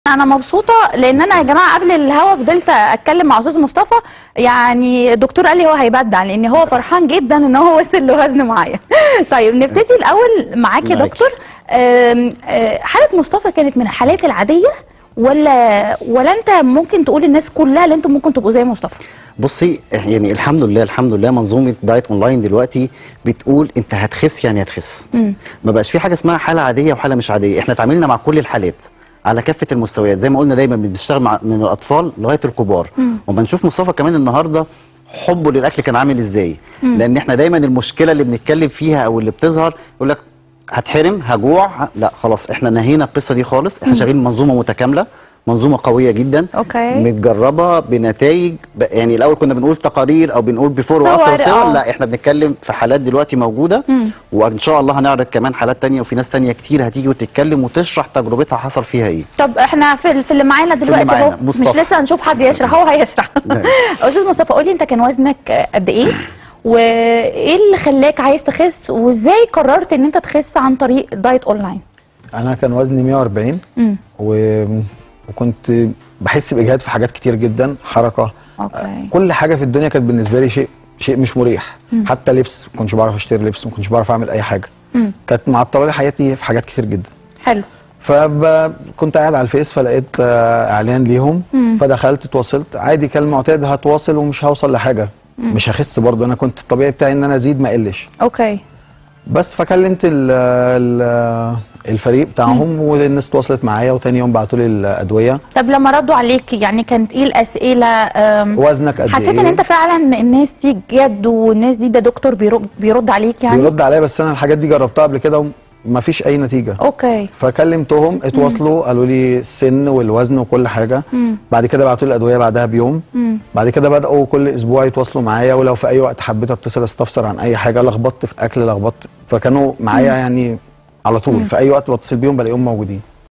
انا مبسوطه لان انا يا جماعه قبل الهوا فضلت اتكلم مع استاذ مصطفى يعني الدكتور قال لي هو هيبدع لان هو فرحان جدا ان هو وصل لوزن معين طيب نبتدي الاول معاك يا معاكي. دكتور آم، آه، حاله مصطفى كانت من الحالات العاديه ولا ولا انت ممكن تقول الناس كلها اللي انتم ممكن تبقوا زي مصطفى بصي يعني الحمد لله الحمد لله منظومه دايت اونلاين دلوقتي بتقول انت هتخس يعني هتخس ما بقاش في حاجه اسمها حاله عاديه وحاله مش عاديه احنا اتعاملنا مع كل الحالات على كافه المستويات زي ما قلنا دايما بنشتغل مع من الاطفال لغايه الكبار وما نشوف مصطفى كمان النهارده حبه للاكل كان عامل ازاي لان احنا دايما المشكله اللي بنتكلم فيها او اللي بتظهر يقول لك هتحرم هجوع ه- لا خلاص احنا نهينا القصه دي خالص احنا شغالين منظومه متكامله منظومه قويه جدا أوكي. متجربه بنتائج ب- يعني الاول كنا بنقول تقارير او بنقول بيفور صور، وافتر صور آه. لا احنا بنتكلم في حالات دلوقتي موجوده وان شاء الله هنعرض كمان حالات تانية وفي ناس تانية كتير هتيجي وتتكلم وتشرح تجربتها حصل فيها ايه طب احنا في في اللي معانا اللي دلوقتي معانا، اهو مش مصطفى. لسه هنشوف حد يشرح هو هيشرح نعم. استاذ مصطفى قولي انت كان وزنك قد ايه وايه اللي خلاك عايز تخس وازاي قررت ان انت تخس عن طريق دايت اونلاين انا كان وزني 140 امم و... وكنت بحس باجهاد في حاجات كتير جدا حركه اوكي كل حاجه في الدنيا كانت بالنسبه لي شيء شيء مش مريح حتى لبس ما كنتش بعرف اشتري لبس ما كنتش بعرف اعمل اي حاجه امم كانت معطله لي حياتي في حاجات كتير جدا حلو فكنت قاعد على الفيس فلقيت آه، اعلان ليهم مم. فدخلت اتواصلت عادي كالمعتاد هتواصل ومش هوصل لحاجه مش هخس برضه انا كنت الطبيعي بتاعي ان انا ازيد ما اقلش اوكي بس فكلمت ال ال الفريق بتاعهم والناس تواصلت معايا وتاني يوم بعتوا لي الادويه طب لما ردوا عليك يعني كانت ايه الاسئله أم، وزنك قد حسيت ايه ان انت فعلا الناس دي جد والناس دي ده دكتور بيرد, بيرد عليك يعني بيرد عليا بس انا الحاجات دي جربتها قبل كده ومفيش اي نتيجه اوكي فكلمتهم اتواصلوا قالوا لي السن والوزن وكل حاجه مم. بعد كده بعتوا لي الادويه بعدها بيوم مم. بعد كده بداوا كل اسبوع يتواصلوا معايا ولو في اي وقت حبيت اتصل استفسر عن اي حاجه لخبطت في اكل لخبطت فكانوا معايا يعني على طول في اي وقت بتصل بيهم بلاقيهم موجودين